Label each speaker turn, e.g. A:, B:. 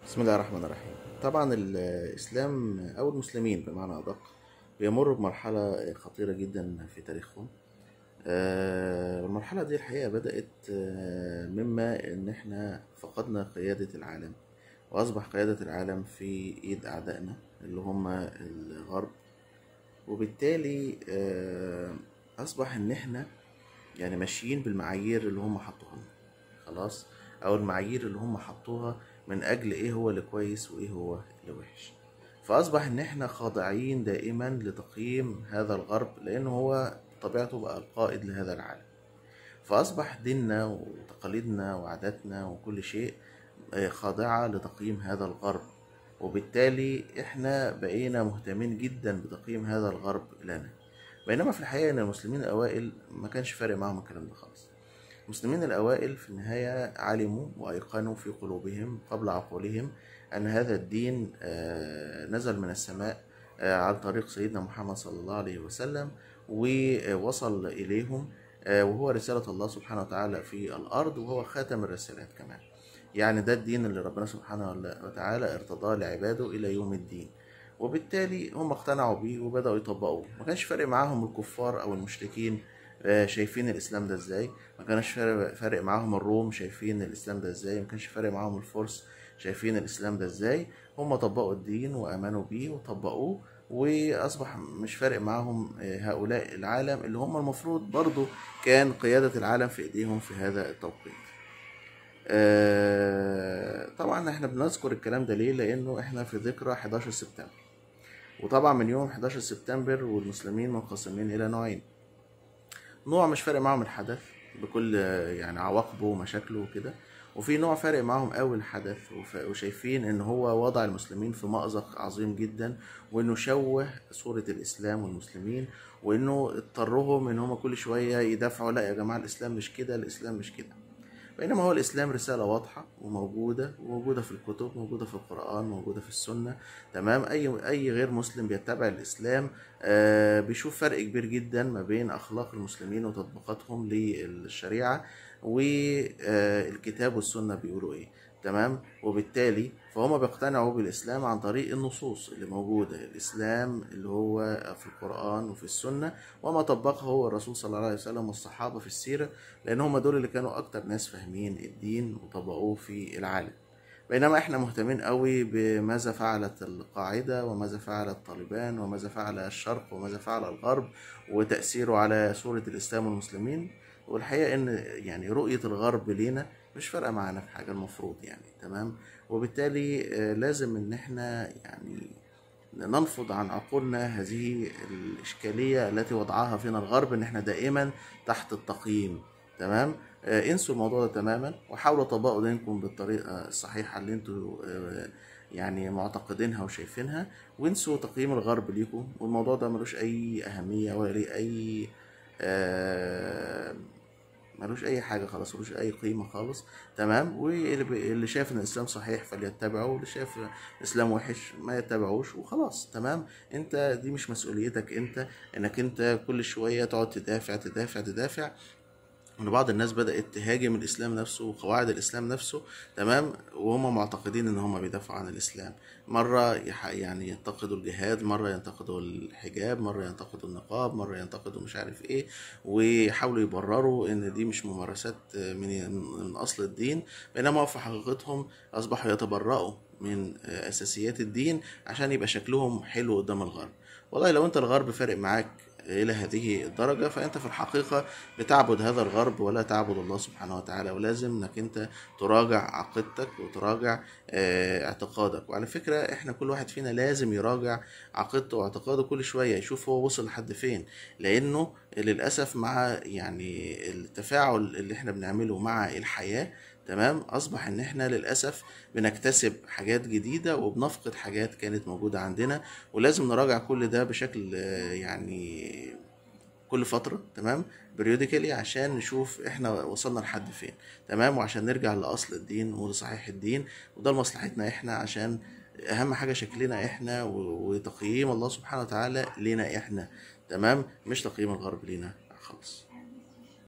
A: بسم الله الرحمن الرحيم طبعا الإسلام أو المسلمين بمعنى أدق بيمروا بمرحلة خطيرة جدا في تاريخهم آه، المرحلة دي الحقيقة بدأت آه، مما إن إحنا فقدنا قيادة العالم وأصبح قيادة العالم في إيد أعدائنا اللي هم الغرب وبالتالي آه، أصبح إن إحنا يعني ماشيين بالمعايير اللي هم حطوها لنا خلاص او المعايير اللي هم حطوها من اجل ايه هو اللي كويس وايه هو اللي وحش فاصبح ان احنا خاضعين دائما لتقييم هذا الغرب لان هو طبيعته بقى القائد لهذا العالم فاصبح ديننا وتقاليدنا وعاداتنا وكل شيء آه، خاضعة لتقييم هذا الغرب وبالتالي احنا بقينا مهتمين جدا بتقييم هذا الغرب لنا بينما في الحقيقة ان المسلمين الاوائل ما كانش فارق معاهم الكلام ده خالص المسلمين الأوائل في النهاية علموا وأيقنوا في قلوبهم قبل عقولهم أن هذا الدين آه، نزل من السماء آه، عن طريق سيدنا محمد صلى الله عليه وسلم ووصل إليهم آه، وهو رسالة الله سبحانه وتعالى في الأرض وهو خاتم الرسالات كمان يعني ده الدين اللي ربنا سبحانه وتعالى ارتضاه لعباده إلى يوم الدين وبالتالي هم اقتنعوا بيه وبدأوا يطبقوه ما كانش فارق معاهم الكفار أو المشركين آه، شايفين الاسلام ده ازاي ما كانش فارق فارق معاهم الروم شايفين الاسلام ده ازاي ما كانش فارق معاهم الفرس شايفين الاسلام ده ازاي هم طبقوا الدين وامنوا بيه وطبقوه واصبح مش فارق معاهم آه، هؤلاء العالم اللي هم المفروض برضو كان قيادة العالم في ايديهم في هذا التوقيت آه، طبعا احنا بنذكر الكلام ده ليه لانه احنا في ذكرى 11 سبتمبر وطبعا من يوم 11 سبتمبر والمسلمين منقسمين الى نوعين نوع مش فارق معاهم الحدث بكل يعني عواقبه ومشاكله وكده وفي نوع فارق معاهم قوي الحدث وف- وشايفين ان هو وضع المسلمين في مأزق عظيم جدا وانه شوه صورة الاسلام والمسلمين وانه اضطرهم ان هم كل شوية يدافعوا لا يا جماعة الاسلام مش كده الاسلام مش كده بينما هو الإسلام رسالة واضحة وموجودة وموجودة في الكتب موجودة في القرآن موجودة في السنة تمام أي أي غير مسلم بيتبع الإسلام آه بيشوف فرق كبير جدا ما بين أخلاق المسلمين وتطبيقاتهم للشريعة والكتاب والسنة بيقولوا إيه تمام وبالتالي فهم بيقتنعوا بالإسلام عن طريق النصوص اللي موجودة الإسلام اللي هو في القرآن وفي السنة وما طبقه هو الرسول صلى الله عليه وسلم والصحابة في السيرة لأن هم دول اللي كانوا أكتر ناس فاهمين الدين وطبقوه في العالم بينما احنا مهتمين قوي بماذا فعلت القاعدة وماذا فعل طالبان وماذا فعل الشرق وماذا فعل الغرب وتأثيره على صورة الإسلام والمسلمين والحقيقة إن يعني رؤية الغرب لينا مش فارقة معانا في حاجة المفروض يعني تمام وبالتالي آه، لازم إن احنا يعني ننفض عن عقولنا هذه الإشكالية التي وضعها فينا الغرب إن إحنا دائما تحت التقييم تمام آه، انسوا الموضوع ده تماما وحاولوا تطبقوا دينكم بالطريقة الصحيحة اللي انتوا آه، يعني معتقدينها وشايفينها وانسوا تقييم الغرب ليكم والموضوع ده ملوش أي أهمية ولا ليه أي آه، ملوش اي حاجه خلاص ملوش اي قيمه خالص تمام واللي بي- اللي شايف ان الاسلام صحيح فليتبعه واللي شايف الاسلام وحش ما يتبعوش وخلاص تمام انت دي مش مسؤوليتك انت انك انت كل شويه تقعد تدافع تدافع تدافع ان بعض الناس بدات تهاجم الاسلام نفسه وقواعد الاسلام نفسه تمام وهم معتقدين ان هم بيدافعوا عن الاسلام مره يح- يعني ينتقدوا الجهاد مره ينتقدوا الحجاب مره ينتقدوا النقاب مره ينتقدوا مش عارف ايه ويحاولوا يبرروا ان دي مش ممارسات من من اصل الدين بينما في حقيقتهم اصبحوا يتبرؤوا من اساسيات الدين عشان يبقى شكلهم حلو قدام الغرب والله لو انت الغرب فارق معاك الى هذه الدرجه فانت في الحقيقه بتعبد هذا الغرب ولا تعبد الله سبحانه وتعالى ولازم انك انت تراجع عقيدتك وتراجع آه، اعتقادك وعلى فكره احنا كل واحد فينا لازم يراجع عقيدته واعتقاده كل شويه يشوف هو وصل لحد فين لانه للاسف مع يعني التفاعل اللي احنا بنعمله مع الحياه تمام اصبح ان احنا للاسف بنكتسب حاجات جديده وبنفقد حاجات كانت موجوده عندنا ولازم نراجع كل ده بشكل آه، يعني كل فترة تمام بريوديكالي عشان نشوف احنا وصلنا لحد فين تمام وعشان نرجع لأصل الدين ولصحيح الدين وده لمصلحتنا احنا عشان أهم حاجة شكلنا احنا و- وتقييم الله سبحانه وتعالى لينا احنا تمام مش تقييم الغرب لينا خالص